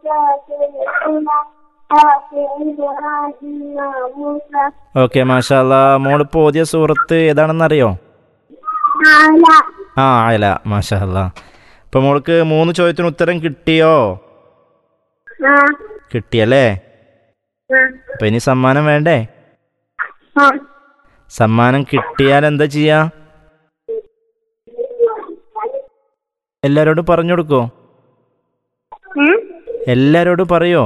Okay മാഷാല്ല മോളിപ്പോൾ ഓതിയ സൂറത്ത് ഏതാണെന്നറിയോ ആ അയല മാഷാല്ല ഇപ്പം മോൾക്ക് മൂന്ന് ചോദ്യത്തിന് ഉത്തരം കിട്ടിയോ കിട്ടിയല്ലേ അപ്പം ഇനി സമ്മാനം വേണ്ടേ സമ്മാനം കിട്ടിയാൽ എന്താ ചെയ്യാ എല്ലാരോടും പറഞ്ഞു കൊടുക്കോ എല്ലാരോടും പറയോ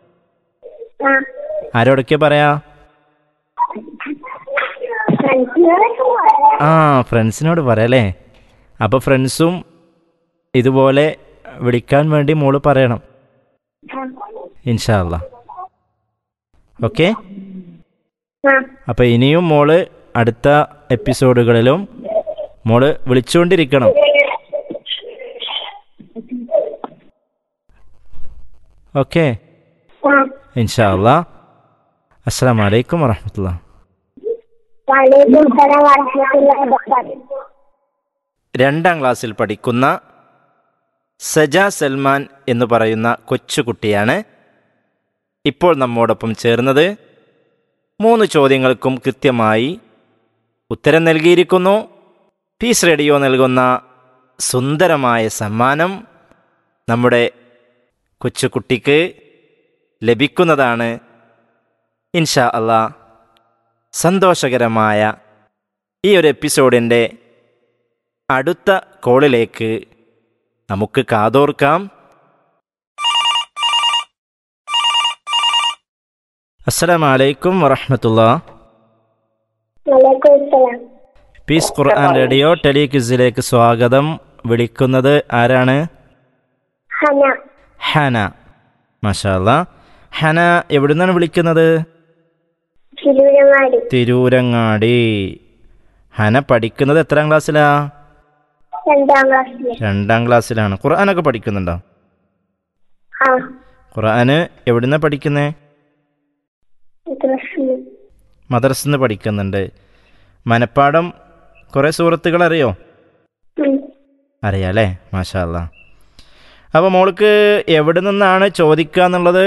ആരോടൊക്കെ പറയാ ആ ഫ്രണ്ട്സിനോട് പറയാല്ലേ അപ്പൊ ഫ്രണ്ട്സും ഇതുപോലെ വിളിക്കാൻ വേണ്ടി മോള് പറയണം ഇൻഷാല്ല ഓക്കെ അപ്പൊ ഇനിയും മോള് അടുത്ത എപ്പിസോഡുകളിലും മോള് വിളിച്ചുകൊണ്ടിരിക്കണം ഓക്കെ ഇൻഷാല്ല അസ്സാം വലൈക്കും വറഹമത്തുള്ള വലൈക്കും സലാം വറഹ്മത്തുള്ളാഹി വബറകാതുഹു രണ്ടാം ക്ലാസ്സിൽ പഠിക്കുന്ന സജ സൽമാൻ എന്ന് പറയുന്ന കൊച്ചുകുട്ടിയാണ് ഇപ്പോൾ നമ്മോടൊപ്പം ചേർന്നത് മൂന്ന് ചോദ്യങ്ങൾക്കും കൃത്യമായി ഉത്തരം നൽകിയിരിക്കുന്നു പീസ് റേഡിയോ നൽകുന്ന സുന്ദരമായ സമ്മാനം നമ്മുടെ കൊച്ചുകുട്ടിക്ക് ലഭിക്കുന്നതാണ് ഇൻഷാ അള്ളാ സന്തോഷകരമായ ഈ ഒരു എപ്പിസോഡിൻ്റെ അടുത്ത കോളിലേക്ക് നമുക്ക് കാതോർക്കാം അസ്സലാമു അലൈക്കും വറഹമത്തുള്ള വലൈക്കും സലാം പീസ് ഖുർആൻ റേഡിയോ ടെലിക്വിസിലേക്ക് സ്വാഗതം വിളിക്കുന്നത് ആരാണ് ഹന ഹന മഷാല്ല ഹന എവിടുന്നാണ് വിളിക്കുന്നത് തിരൂരങ്ങാടി തിരൂരങ്ങാടി ഹന പഠിക്കുന്നത് എത്രാം ക്ലാസ്സിലാ രണ്ടാം ക്ലാസ്സില് രണ്ടാം ക്ലാസ്സിലാണ് ഖുർആനൊക്കെ പഠിക്കുന്നുണ്ടോ ആ ഖുർആന് എവിടുന്ന പഠിക്കുന്നേ ക്ലാസ്സില് മദ്രസിന്ന് പഠിക്കുന്നുണ്ട് മനപ്പാടം കുറേ സുഹൃത്തുക്കൾ അറിയോ ഉം. അറിയാലേ മാഷാ അല്ലാ അപ്പോൾ മോൾക്ക് എവിടെ നിന്നാണ് ചോദിക്കുക എന്നുള്ളത്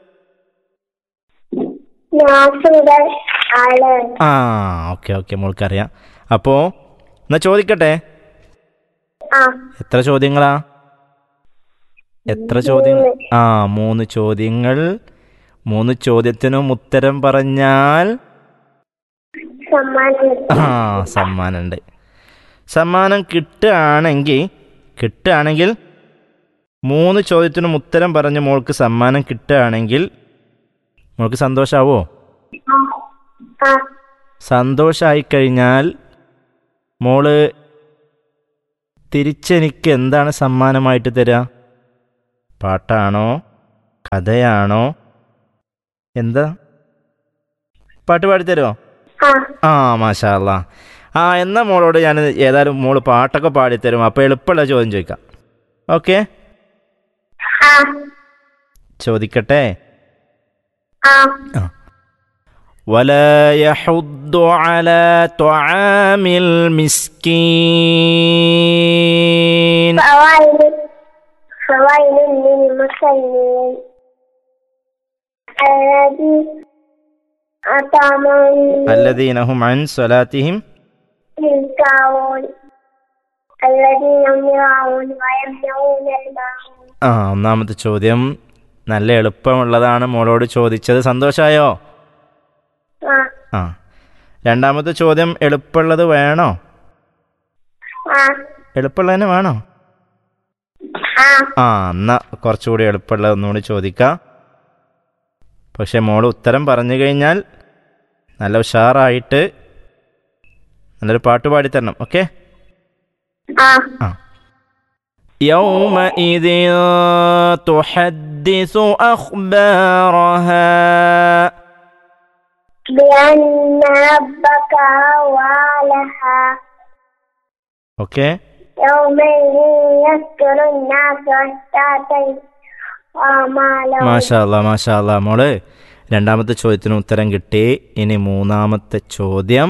നാസ് മുതൽ ആള് ആ ഓക്കെ ഓക്കെ മോൾക്കറിയാം അപ്പോൾ എന്നാ ചോദിക്കട്ടെ ആ എത്ര ചോദ്യങ്ങളാ എത്ര ചോദ്യം ആ മൂന്ന് ചോദ്യങ്ങൾ മൂന്ന് ചോദ്യത്തിനും ഉത്തരം പറഞ്ഞാൽ സമ്മാനം കിട്ടും. ആ സമ്മാനമുണ്ട് സമ്മാനം കിട്ടുകയാണെങ്കിൽ കിട്ടുകയാണെങ്കിൽ മൂന്ന് ചോദ്യത്തിനും ഉത്തരം പറഞ്ഞ് മോൾക്ക് സമ്മാനം കിട്ടുകയാണെങ്കിൽ മോൾക്ക് സന്തോഷാവോ ആ ആ സന്തോഷമായി കഴിഞ്ഞാൽ മോള് തിരിച്ചെനിക്ക് എന്താണ് സമ്മാനമായിട്ട് തരിക പാട്ടാണോ കഥയാണോ എന്താ പാട്ട് പാടിത്തരുമോ ആ ആ മാഷാ അല്ലാ ആ എന്നാ മോളോട് ഞാൻ ഏതായാലും മോള് പാട്ടൊക്കെ പാടിത്തരും അപ്പോൾ എളുപ്പമുള്ള ചോദ്യം ചോദിക്കാം ഓക്കെ ആ ചോദിക്കട്ടെ ആ ولا يحض على طعام المسكين فوائل فوائل للمصلين الذي أطعمهم الذين هم عن صلاتهم ينكرون الذين هم يراعون ويمنعون الماعون ആ ഒന്നാമത്തെ ചോദ്യം നല്ല എളുപ്പമുള്ളതാണ് മോളോട് ചോദിച്ചത് സന്തോഷമായോ ആ ആ രണ്ടാമത്തെ ചോദ്യം എളുപ്പമുള്ളത് വേണോ ആ എളുപ്പമുള്ളത് തന്നെ വേണോ ആ ആ എന്നാ കുറച്ചുകൂടി എളുപ്പമുള്ള ഒന്നുകൂടി ചോദിക്കാം പക്ഷെ മോൾ ഉത്തരം പറഞ്ഞു കഴിഞ്ഞാൽ നല്ല ഉഷാറായിട്ട് നല്ലൊരു പാട്ട് പാടിത്തരണം ഓക്കെ ആ ആ يومئذ تحدث أخبارها بأن ربك أوالها ഓക്കെ يومئذ يذكر الناس أشتاتا وأعمالهم മാഷാ അല്ലാ മാഷാ അല്ലാ മോള് രണ്ടാമത്തെ ചോദ്യത്തിന് ഉത്തരം കിട്ടി ഇനി മൂന്നാമത്തെ ചോദ്യം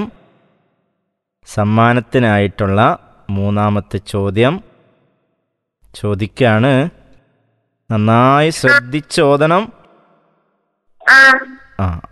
സമ്മാനത്തിനായിട്ടുള്ള മൂന്നാമത്തെ ചോദ്യം ചോദിക്കാണ് നന്നായി ശ്രദ്ധിച്ചോദനം ആ ആ